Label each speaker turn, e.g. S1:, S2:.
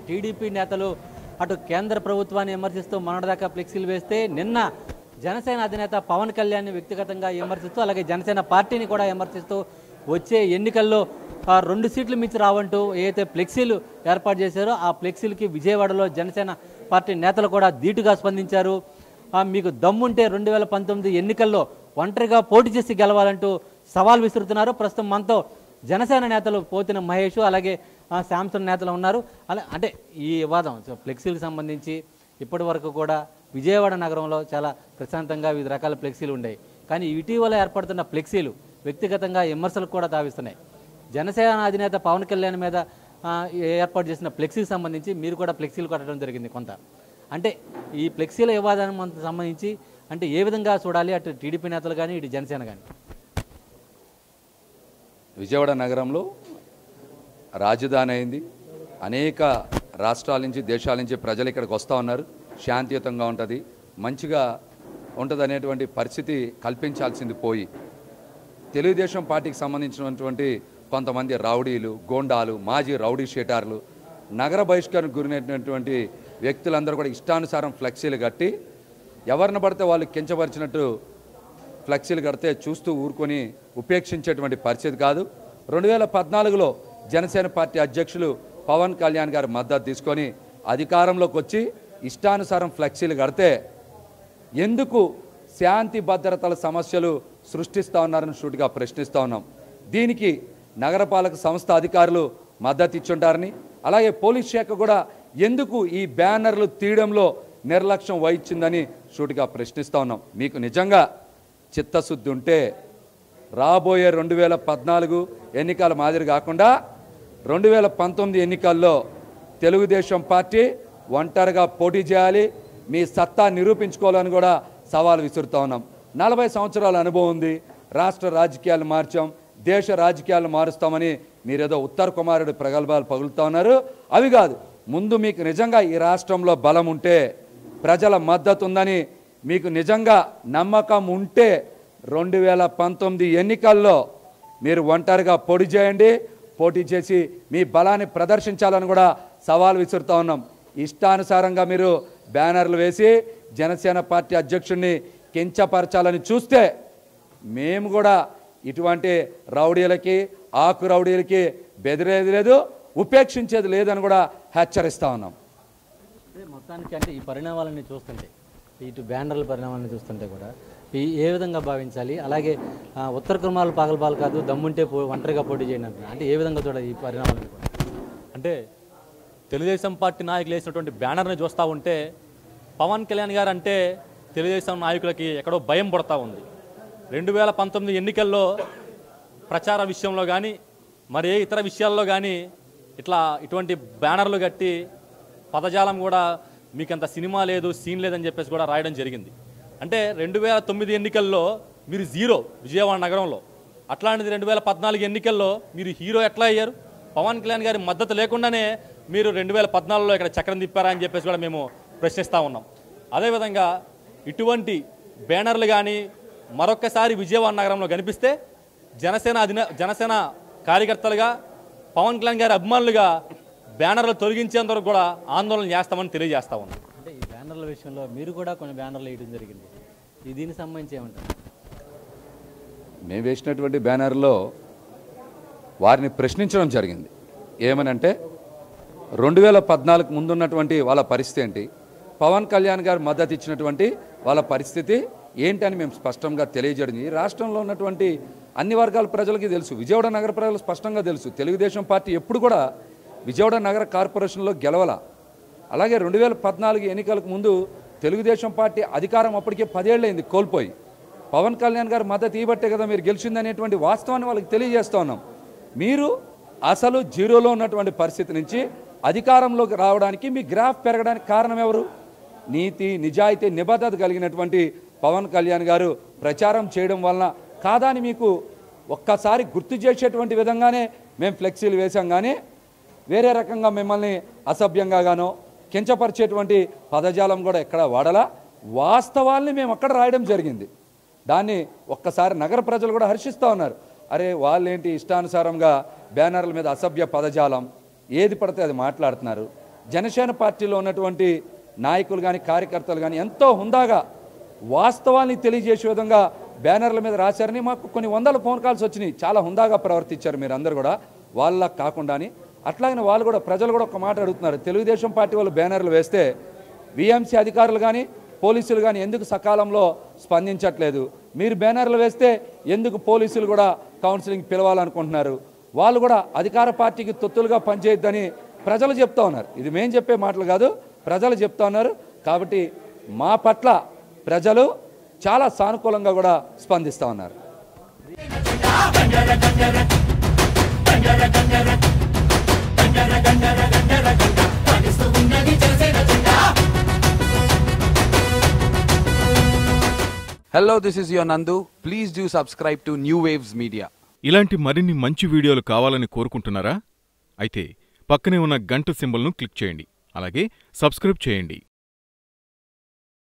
S1: TDP నేతలు అటు కేంద్ర ప్రభుత్వాన్ని విమర్శిస్తూ మొన్నటిదాకా ఫ్లెక్సీలు వేస్తే నిన్న జనసేన అధినేత పవన్ కళ్యాణ్ వ్యక్తిగతంగా విమర్శిస్తూ అలాగే జనసేన పార్టీని కూడా విమర్శిస్తూ వచ్చే ఎన్నికల్లో ఆ రెండు సీట్లు మించి రావంటూ ఏదైతే ఫ్లెక్సీలు ఏర్పాటు చేశారో ఆ ఫ్లెక్సీలకి విజయవాడలో జనసేన పార్టీ నేతలు కూడా ధీటుగా స్పందించారు ఆ, మీకు దమ్ముంటే రెండు వేల పంతొమ్మిది ఎన్నికల్లో ఒంటరిగా పోటీ చేసి గెలవాలంటూ సవాల్ విసురుతున్నారు ప్రస్తుతం మనతో జనసేన నేతలు పోతిన మహేష్ అలాగే ఆ, శాంసన్ నేతలు ఉన్నారు అలా అంటే ఈ వివాదం సో ఫ్లెక్సీలకు సంబంధించి ఇప్పటి వరకు కూడా విజయవాడ నగరంలో చాలా ప్రశాంతంగా వివిధ రకాల ఫ్లెక్సీలు ఉన్నాయి కానీ ఇటీవల ఏర్పడుతున్న ఫ్లెక్సీలు వ్యక్తిగతంగా విమర్శలకు కూడా తావిస్తున్నాయి జనసేన అధినేత పవన్ కళ్యాణ్ మీద ఆ, ఏర్పాటు చేసిన ఫ్లెక్సీకి సంబంధించి మీరు కూడా ఫ్లెక్సీలు కట్టడం జరిగింది కొంత అంటే ఈ ఫ్లెక్సీల వివాదానికి సంబంధించి అంటే ఏ విధంగా చూడాలి అటు టీడీపీ నేతలు కానీ ఇటు జనసేన కానీ
S2: విజయవాడ నగరంలో రాజధాని అయింది అనేక రాష్ట్రాల నుంచి దేశాల నుంచి ప్రజలు ఇక్కడికి వస్తూ ఉన్నారు శాంతియుతంగా ఉంటుంది మంచిగా ఉంటుంది అనేటువంటి పరిస్థితి కల్పించాల్సింది పోయి తెలుగుదేశం పార్టీకి సంబంధించినటువంటి కొంతమంది రౌడీలు గోండాలు మాజీ రౌడీ షీటార్లు నగర బహిష్కరణకు గురైనటువంటి వ్యక్తులందరూ కూడా ఇష్టానుసారం ఫ్లెక్సీలు కట్టి ఎవరిని పడితే వాళ్ళు కించపరిచినట్టు ఫ్లెక్సీలు కడితే చూస్తూ ఊరుకొని ఉపేక్షించేటువంటి పరిస్థితి కాదు రెండు వేల పద్నాలుగులో జనసేన పార్టీ అధ్యక్షులు పవన్ కళ్యాణ్ గారి మద్దతు తీసుకొని అధికారంలోకి వచ్చి ఇష్టానుసారం ఫ్లెక్సీలు కడితే ఎందుకు శాంతి భద్రతల సమస్యలు సృష్టిస్తూ ఉన్నారని సూటిగా ప్రశ్నిస్తూ ఉన్నాం దీనికి నగరపాలక సంస్థ అధికారులు మద్దతు ఇచ్చుంటారని అలాగే పోలీస్ శాఖ కూడా ఎందుకు ఈ బ్యానర్లు తీయడంలో నిర్లక్ష్యం వహించిందని సూటిగా ప్రశ్నిస్తూ ఉన్నాం మీకు నిజంగా చిత్తశుద్ధి ఉంటే రాబోయే రెండు వేల పద్నాలుగు ఎన్నికల మాదిరి కాకుండా రెండు వేల పంతొమ్మిది ఎన్నికల్లో తెలుగుదేశం పార్టీ ఒంటరిగా పోటీ చేయాలి మీ సత్తా నిరూపించుకోవాలని కూడా సవాల్ విసురుతా ఉన్నాం నలభై సంవత్సరాల అనుభవం ఉంది రాష్ట్ర రాజకీయాలు మార్చాం దేశ రాజకీయాలు మారుస్తామని మీరేదో ఉత్తర కుమారుడి ప్రగల్భాలు పగులుతా ఉన్నారు అవి కాదు ముందు మీకు నిజంగా ఈ రాష్ట్రంలో బలం ఉంటే ప్రజల మద్దతు ఉందని మీకు నిజంగా నమ్మకం ఉంటే రెండు వేల పంతొమ్మిది ఎన్నికల్లో మీరు ఒంటరిగా పోటీ చేయండి పోటీ చేసి మీ బలాన్ని ప్రదర్శించాలని కూడా సవాల్ విసురుతా ఉన్నాం ఇష్టానుసారంగా మీరు బ్యానర్లు వేసి జనసేన పార్టీ అధ్యక్షుడిని కించపరచాలని చూస్తే మేము కూడా ఇటువంటి రౌడీలకి ఆకు రౌడీలకి బెదిరేది లేదు ఉపేక్షించేది లేదని కూడా హెచ్చరిస్తా ఉన్నాం
S1: అంటే మొత్తానికి అంటే ఈ పరిణామాలన్నీ చూస్తుంటే ఇటు బ్యానర్ల పరిణామాలను చూస్తుంటే కూడా ఈ ఏ విధంగా భావించాలి అలాగే ఆ, ఉత్తర కుర్మాలు పాగలపాలు కాదు దమ్ముంటే పో ఒంటరిగా పోటీ చేయండి అంటున్నారు. అంటే ఏ విధంగా చూడాలి ఈ పరిణామాలను కూడా
S3: అంటే తెలుగుదేశం పార్టీ నాయకులు వేసినటువంటి బ్యానర్ని చూస్తూ ఉంటే పవన్ కళ్యాణ్ గారు అంటే తెలుగుదేశం నాయకులకి ఎక్కడో భయం పడతా ఉంది రెండు వేల పంతొమ్మిది ఎన్నికల్లో ప్రచార విషయంలో కానీ మరి ఏ ఇతర విషయాల్లో కానీ ఇట్లా ఇటువంటి బ్యానర్లు కట్టి పదజాలం కూడా మీకు అంత సినిమా లేదు సీన్ లేదని చెప్పేసి కూడా రాయడం జరిగింది అంటే రెండు వేల తొమ్మిది ఎన్నికల్లో మీరు జీరో విజయవాడ నగరంలో అట్లాంటిది రెండు వేల పద్నాలుగు ఎన్నికల్లో మీరు హీరో ఎట్లా అయ్యారు పవన్ కళ్యాణ్ గారి మద్దతు లేకుండానే మీరు రెండు వేల పద్నాలుగులో ఇక్కడ చక్రం తిప్పారా అని చెప్పేసి కూడా మేము ప్రశ్నిస్తూ ఉన్నాం అదేవిధంగా ఇటువంటి బ్యానర్లు కానీ మరొక్కసారి విజయవాడ నగరంలో కనిపిస్తే జనసేన అధిన జనసేన కార్యకర్తలుగా పవన్ కళ్యాణ్ గారి అభిమానులుగా బ్యానర్లు తొలగించేంత వరకు కూడా ఆందోళన చేస్తామని తెలియజేస్తా ఉన్నాం
S1: అంటే ఈ బ్యానర్ల విషయంలో మీరు కూడా కొన్ని బ్యానర్లు వేయడం జరిగింది ఈ దీనికి సంబంధించి ఏమంటారు
S2: మేము వేసినటువంటి బ్యానర్లో వారిని ప్రశ్నించడం జరిగింది ఏమనంటే రెండు వేల పద్నాలుగు ముందున్నటువంటి వాళ్ళ పరిస్థితి ఏంటి పవన్ కళ్యాణ్ గారు మద్దతు ఇచ్చినటువంటి వాళ్ళ పరిస్థితి ఏంటని మేము స్పష్టంగా తెలియజేయడం ఈ రాష్ట్రంలో ఉన్నటువంటి అన్ని వర్గాల ప్రజలకి తెలుసు విజయవాడ నగర ప్రజలు స్పష్టంగా తెలుసు తెలుగుదేశం పార్టీ ఎప్పుడు కూడా విజయవాడ నగర కార్పొరేషన్లో గెలవల అలాగే రెండు వేల పద్నాలుగు ఎన్నికలకు ముందు తెలుగుదేశం పార్టీ అధికారం అప్పటికే పదేళ్ళైంది కోల్పోయి పవన్ కళ్యాణ్ గారు మద్దతు ఇవ్వట్టే కదా మీరు గెలిచిందనేటువంటి వాస్తవాన్ని వాళ్ళకి తెలియజేస్తా ఉన్నాం మీరు అసలు జీరోలో ఉన్నటువంటి పరిస్థితి నుంచి అధికారంలోకి రావడానికి మీ గ్రాఫ్ పెరగడానికి కారణం ఎవరు నీతి నిజాయితీ నిబద్ధత కలిగినటువంటి పవన్ కళ్యాణ్ గారు ప్రచారం చేయడం వలన కాదా అని మీకు ఒక్కసారి గుర్తు చేసేటువంటి విధంగానే మేము ఫ్లెక్సీలు వేశాం కానీ వేరే రకంగా మిమ్మల్ని అసభ్యంగా గానో కించపరిచేటువంటి పదజాలం కూడా ఎక్కడ వాడలా వాస్తవాల్ని మేము అక్కడ రాయడం జరిగింది దాన్ని ఒక్కసారి నగర ప్రజలు కూడా హర్షిస్తూ ఉన్నారు అరే వాళ్ళేంటి ఇష్టానుసారంగా బ్యానర్ల మీద అసభ్య పదజాలం ఏది పడితే అది మాట్లాడుతున్నారు జనసేన పార్టీలో ఉన్నటువంటి నాయకులు కానీ కార్యకర్తలు కానీ ఎంతో హుందాగా వాస్తవాన్ని తెలియజేసే విధంగా బ్యానర్ల మీద రాశారని మాకు కొన్ని వందల ఫోన్ కాల్స్ వచ్చినాయి చాలా హుందాగా ప్రవర్తించారు మీరు అందరు కూడా వాళ్ళ కాకుండాని అట్లాగనే వాళ్ళు కూడా ప్రజలు కూడా ఒక మాట అడుగుతున్నారు తెలుగుదేశం పార్టీ వాళ్ళు బ్యానర్లు వేస్తే విఎంసీ అధికారులు కానీ పోలీసులు కానీ ఎందుకు సకాలంలో స్పందించట్లేదు మీరు బ్యానర్లు వేస్తే ఎందుకు పోలీసులు కూడా కౌన్సిలింగ్ పిలవాలనుకుంటున్నారు వాళ్ళు కూడా అధికార పార్టీకి తొత్తులుగా పనిచేయొద్దని ప్రజలు చెప్తా ఉన్నారు ఇది మేం చెప్పే మాటలు కాదు ప్రజలు చెప్తా ఉన్నారు కాబట్టి మా పట్ల ప్రజలు చాలా సానుకూలంగా కూడా స్పందిస్తూ ఉన్నారు
S4: Hello, this is your Nandu. Please do subscribe to New Waves Media.
S5: ఇలాంటి మరిన్ని మంచి వీడియోలు కావాలని కోరుకుంటున్నారా అయితే పక్కనే ఉన్న గంట సింబల్ను క్లిక్ చేయండి అలాగే సబ్స్క్రైబ్ చేయండి